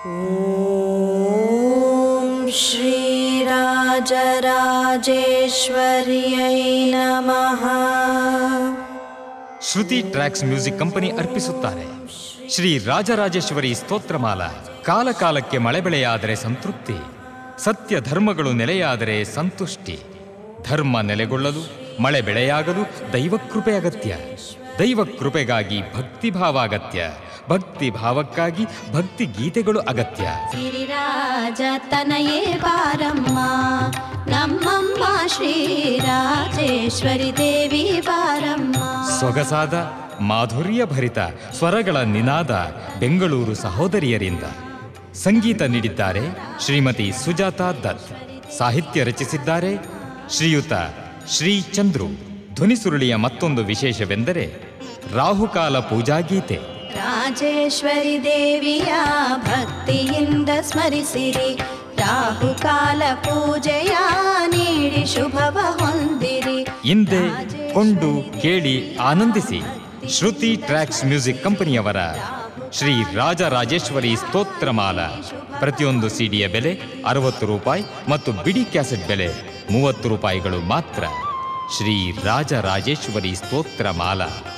ॐ श्रीराजराजेश्वर्यै नमः ಶ್ರುತಿ tracks music company ಅರ್ಪಿಸುತ್ತಾರೆ ಶ್ರೀ ರಾಜರಾಜೇಶ್ವರಿ ಸ್ತೋತ್ರಮಾಲ ಕಾಲ ಕಾಲಕ್ಕೆ ಮಳೆ ಬೆಳೆಯಾದರೆ ಸಂತೃಪ್ತಿ ಸತ್ಯ ಧರ್ಮಗಳು ನೆಲೆಯಾದರೆ ಸಂತುಷ್ಟಿ ಧರ್ಮ ನೆಲೆಗೊಳ್ಳಲು ಮಳೆ ಬೆಳೆಯಾಗಲು ದೈವಕೃಪೆ ಅಗತ್ಯ ದೈವಕೃಪೆಗಾಗಿ ಭಕ್ತಿ ಭಾವ ಅಗತ್ಯ ಭಕ್ತಿ ಭಾವಕ್ಕಾಗಿ ಭಕ್ತಿ ಗೀತೆಗಳು ಅಗತ್ಯ ಗಿರಿರಾಜ ತನಯೇ ಬಾರಮ್ಮ ನಮ್ಮಮ್ಮ ಶ್ರೀರಾಜೇಶ್ವರಿ ದೇವಿ ಬಾರಮ್ಮ ಸೊಗಸಾದ ಮಾಧುರ್ಯ ಭರಿತ ಸ್ವರಗಳ ನಿನಾದ ಬೆಂಗಳೂರು ಸಹೋದರಿಯರಿಂದ ಸಂಗೀತ ನೀಡಿದ್ದಾರೆ ಶ್ರೀಮತಿ ಸುಜಾತಾ ದತ್ ಸಾಹಿತ್ಯ ರಚಿಸಿದ್ದಾರೆ ಶ್ರೀಯುತ ಶ್ರೀ ಚಂದ್ರು ಧ್ವನಿಸುರುಳಿಯ ಮತ್ತೊಂದು ವಿಶೇಷವೆಂದರೆ ರಾಹುಕಾಲ ಪೂಜಾಗೀತೆ ರಾಜೇಶ್ವರಿ ದೇವಿಯ ಭಕ್ತಿಯಿಂದ ಸ್ಮರಿಸಿರಿ ರಾಹುಕಾಲ ಪೂಜೆಯ ನೀಡಿ ಶುಭವ ಹೊಂದಿರಿ ಹಿಂದೆ ಕೊಂಡು ಕೇಳಿ ಆನಂದಿಸಿ ಶ್ರುತಿ ಟ್ರ್ಯಾಕ್ಸ್ ಮ್ಯೂಸಿಕ್ ಕಂಪನಿಯವರ ಶ್ರೀ ರಾಜರಾಜೇಶ್ವರಿ ಸ್ತೋತ್ರಮಾಲ ಪ್ರತಿಯೊಂದು ಸಿಡಿಯ ಬೆಲೆ ಅರವತ್ತು ರೂಪಾಯಿ ಮತ್ತು ಬಿಡಿ ಕ್ಯಾಸೆಟ್ ಬೆಲೆ ಮೂವತ್ತು ರೂಪಾಯಿಗಳು ಮಾತ್ರ ಶ್ರೀ ರಾಜರಾಜೇಶ್ವರಿ ಸ್ತೋತ್ರಮಾಲ